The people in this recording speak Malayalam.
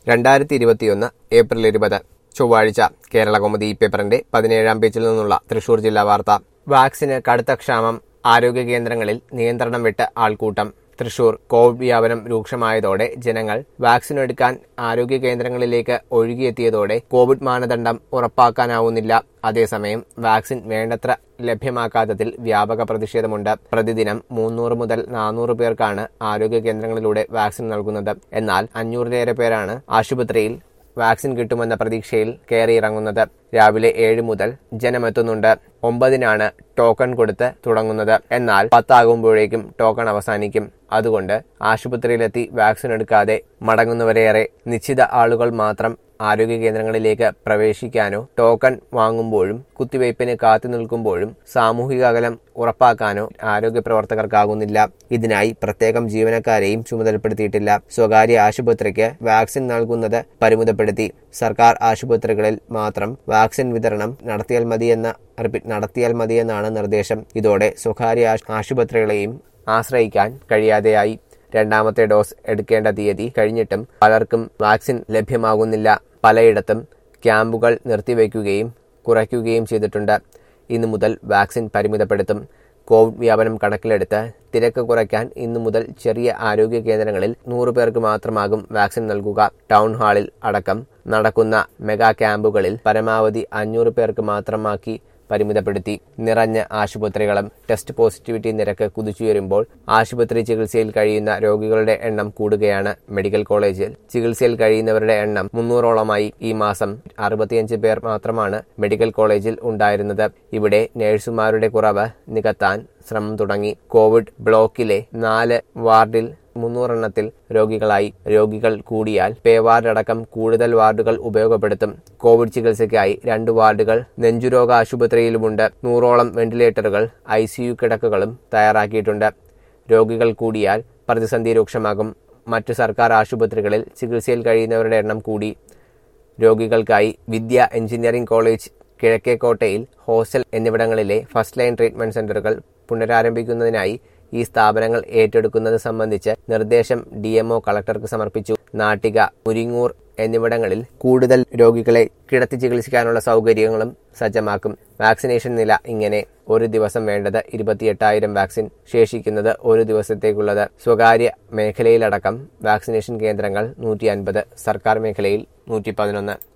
രണ്ടായിരത്തി ഇരുപത്തിയൊന്ന് ഏപ്രിൽ ഇരുപത് ചൊവ്വാഴ്ച കേരള കൗമുദി പേപ്പറിന്റെ പതിനേഴാം പേജിൽ നിന്നുള്ള തൃശൂർ ജില്ലാ വാർത്ത വാക്സിന് കടുത്ത ക്ഷാമം ആരോഗ്യ കേന്ദ്രങ്ങളിൽ നിയന്ത്രണം വിട്ട് ആൾക്കൂട്ടം തൃശൂർ കോവിഡ് വ്യാപനം രൂക്ഷമായതോടെ ജനങ്ങൾ വാക്സിൻ എടുക്കാൻ ആരോഗ്യ കേന്ദ്രങ്ങളിലേക്ക് ഒഴുകിയെത്തിയതോടെ കോവിഡ് മാനദണ്ഡം ഉറപ്പാക്കാനാവുന്നില്ല അതേസമയം വാക്സിൻ വേണ്ടത്ര ലഭ്യമാക്കാത്തതിൽ വ്യാപക പ്രതിഷേധമുണ്ട് പ്രതിദിനം മുന്നൂറ് മുതൽ നാനൂറ് പേർക്കാണ് ആരോഗ്യ കേന്ദ്രങ്ങളിലൂടെ വാക്സിൻ നൽകുന്നത് എന്നാൽ അഞ്ഞൂറിലേറെ പേരാണ് ആശുപത്രിയിൽ വാക്സിൻ കിട്ടുമെന്ന പ്രതീക്ഷയിൽ കയറിയിറങ്ങുന്നത് രാവിലെ ഏഴ് മുതൽ ജനമെത്തുന്നുണ്ട് ഒമ്പതിനാണ് ടോക്കൺ കൊടുത്ത് തുടങ്ങുന്നത് എന്നാൽ പത്താകുമ്പോഴേക്കും ടോക്കൺ അവസാനിക്കും അതുകൊണ്ട് ആശുപത്രിയിലെത്തി വാക്സിൻ എടുക്കാതെ മടങ്ങുന്നവരേറെ നിശ്ചിത ആളുകൾ മാത്രം ആരോഗ്യ കേന്ദ്രങ്ങളിലേക്ക് പ്രവേശിക്കാനോ ടോക്കൺ വാങ്ങുമ്പോഴും കുത്തിവയ്പ്പിന് കാത്തു നിൽക്കുമ്പോഴും സാമൂഹിക അകലം ഉറപ്പാക്കാനോ ആരോഗ്യ പ്രവർത്തകർക്കാകുന്നില്ല ഇതിനായി പ്രത്യേകം ജീവനക്കാരെയും ചുമതലപ്പെടുത്തിയിട്ടില്ല സ്വകാര്യ ആശുപത്രിക്ക് വാക്സിൻ നൽകുന്നത് പരിമിതപ്പെടുത്തി സർക്കാർ ആശുപത്രികളിൽ മാത്രം വാക്സിൻ വിതരണം നടത്തിയാൽ മതിയെന്ന റിപ്പീറ്റ് നടത്തിയാൽ മതിയെന്നാണ് നിർദ്ദേശം ഇതോടെ സ്വകാര്യ ആശ്- ആശുപത്രികളെയും ആശ്രയിക്കാൻ കഴിയാതെയായി രണ്ടാമത്തെ ഡോസ് എടുക്കേണ്ട തീയതി കഴിഞ്ഞിട്ടും പലർക്കും വാക്സിൻ ലഭ്യമാകുന്നില്ല പലയിടത്തും ക്യാമ്പുകൾ നിർത്തിവെക്കുകയും കുറയ്ക്കുകയും ചെയ്തിട്ടുണ്ട് ഇന്നു മുതൽ വാക്സിൻ പരിമിതപ്പെടുത്തും കോവിഡ് വ്യാപനം കണക്കിലെടുത്ത് തിരക്ക് കുറയ്ക്കാൻ ഇന്നു മുതൽ ചെറിയ ആരോഗ്യ കേന്ദ്രങ്ങളിൽ നൂറ് പേർക്ക് മാത്രമാകും വാക്സിൻ നൽകുക ടൗൺ ഹാളിൽ അടക്കം നടക്കുന്ന മെഗാ ക്യാമ്പുകളിൽ പരമാവധി അഞ്ഞൂറ് പേർക്ക് മാത്രമാക്കി പരിമിതപ്പെടുത്തി നിറഞ്ഞ ആശുപത്രികളും ടെസ്റ്റ് പോസിറ്റിവിറ്റി നിരക്ക് കുതിച്ചുയരുമ്പോൾ ആശുപത്രി ചികിത്സയിൽ കഴിയുന്ന രോഗികളുടെ എണ്ണം കൂടുകയാണ് മെഡിക്കൽ കോളേജിൽ ചികിത്സയിൽ കഴിയുന്നവരുടെ എണ്ണം മുന്നൂറോളമായി ഈ മാസം അറുപത്തിയഞ്ച് പേർ മാത്രമാണ് മെഡിക്കൽ കോളേജിൽ ഉണ്ടായിരുന്നത് ഇവിടെ നഴ്സുമാരുടെ കുറവ് നികത്താൻ ശ്രമം തുടങ്ങി കോവിഡ് ബ്ലോക്കിലെ നാല് വാർഡിൽ മുന്നൂറെണ്ണത്തിൽ രോഗികളായി രോഗികൾ കൂടിയാൽ പേ വാർഡ് അടക്കം കൂടുതൽ വാർഡുകൾ ഉപയോഗപ്പെടുത്തും കോവിഡ് ചികിത്സയ്ക്കായി രണ്ട് വാർഡുകൾ നെഞ്ചുരോഗ ആശുപത്രിയിലുമുണ്ട് നൂറോളം വെന്റിലേറ്ററുകൾ ഐ സിയു കിടക്കകളും തയ്യാറാക്കിയിട്ടുണ്ട് രോഗികൾ കൂടിയാൽ പ്രതിസന്ധി രൂക്ഷമാകും മറ്റു സർക്കാർ ആശുപത്രികളിൽ ചികിത്സയിൽ കഴിയുന്നവരുടെ എണ്ണം കൂടി രോഗികൾക്കായി വിദ്യ എഞ്ചിനീയറിംഗ് കോളേജ് കിഴക്കേക്കോട്ടയിൽ ഹോസ്റ്റൽ എന്നിവിടങ്ങളിലെ ഫസ്റ്റ് ലൈൻ ട്രീറ്റ്മെന്റ് സെന്ററുകൾ പുനരാരംഭിക്കുന്നതിനായി ഈ സ്ഥാപനങ്ങൾ ഏറ്റെടുക്കുന്നത് സംബന്ധിച്ച് നിർദ്ദേശം ഡി എംഒ കളക്ടർക്ക് സമർപ്പിച്ചു നാട്ടിക മുരിങ്ങൂർ എന്നിവിടങ്ങളിൽ കൂടുതൽ രോഗികളെ കിടത്തി ചികിത്സിക്കാനുള്ള സൗകര്യങ്ങളും സജ്ജമാക്കും വാക്സിനേഷൻ നില ഇങ്ങനെ ഒരു ദിവസം വേണ്ടത് ഇരുപത്തിയെട്ടായിരം വാക്സിൻ ശേഷിക്കുന്നത് ഒരു ദിവസത്തേക്കുള്ളത് സ്വകാര്യ മേഖലയിലടക്കം വാക്സിനേഷൻ കേന്ദ്രങ്ങൾ നൂറ്റി അൻപത് സർക്കാർ മേഖലയിൽ നൂറ്റി പതിനൊന്ന്